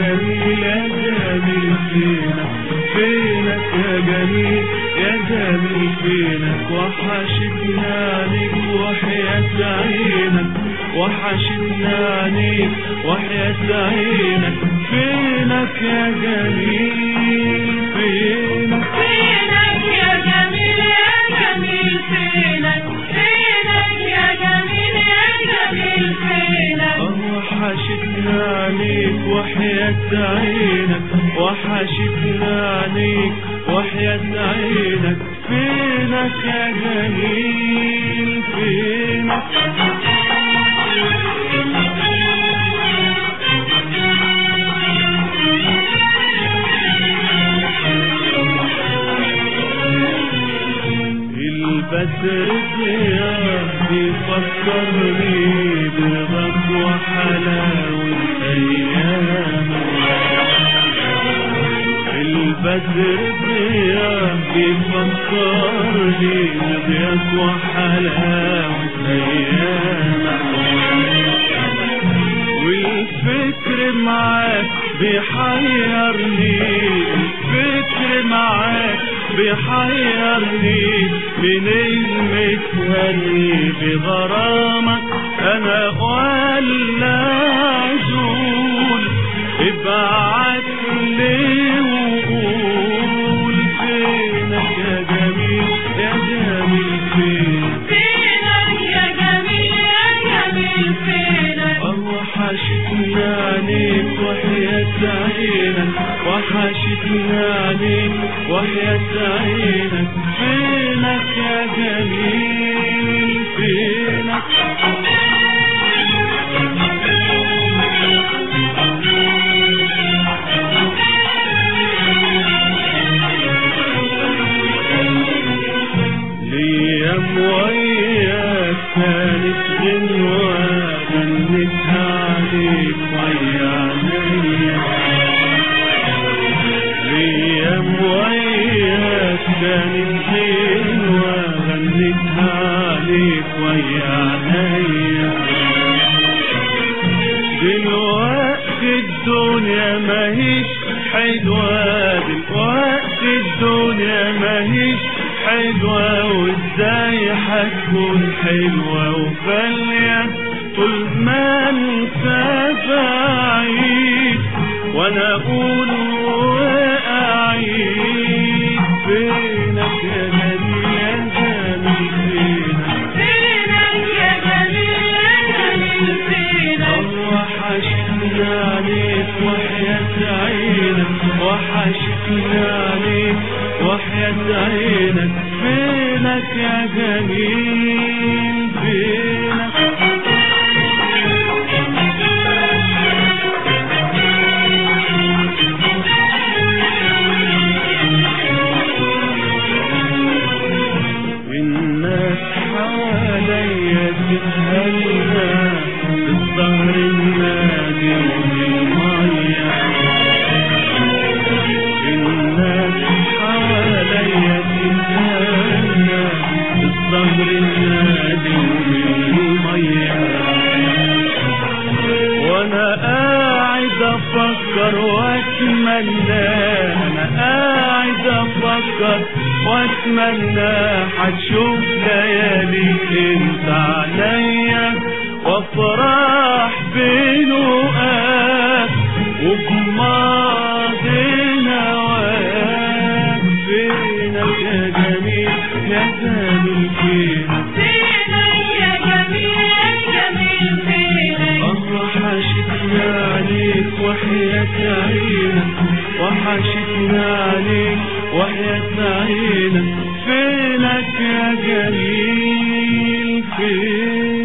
جميل يا جميل فينك فينك يا جميل يا جميل فينك وحشتنا عليك وحياة عينك وحشتنا عليك وحياة عينك فينك يا جميل فينك فينك يا جميل يا جميل فينك فينك يا جميل يا جميل فينك وحشتنا عليك وحياة عينك وحشتنا عليك وحياة عينك فينك يا جميل فينك البدر ضياء بيفكرني برضاك وحلاوة أيامك البدر ضياء بيفكرني بضياك وحلاوة أيامك والفكر معاك بيحيرني الفكر معاك بيحيرني من المتهني بغرامك انا ولا عزول ابعت لي وقول فينك يا جميل يا جميل فينك فينك يا جميل يا جميل فينك وحشتنا عليك وحياة عينك وحشتنا عليك وحياة عينك فينك يا جميل فينك ليام وياك كانت غنوة غنتها عليك ويا عينيا ليام وياك كانت غنوة غنتها عليك ويا عينيا دلوقتي الدنيا ماهيش حلوة دلوقتي الدنيا ماهيش حلوة وازاي هتكون حلوة وفالية طول ما انت بعيد وانا اقول واعيد فينك يا جميل يا جميل فينك فينك يا جميل يا جميل فينك وحشتنا عليك وحياة عينك وحشتنا عليك وحياة عينك فينك يا جميل فينك الناس حواليا تتهنى بالظهر النادي والمية الناس حواليا تتهنى بالظهر النادي والمية وانا قاعد افكر واتمنى انا قاعد افكر واتمنى هتشوف لياليك انت عليا وافرح بلقاك وبماضي نواك فينك يا جميل يا جميل فينك فينك يا جميل يا جميل فينك وحشتنا عليك وحياة عينك وحشتنا عليك وحياة عينك فينك يا جميل فينك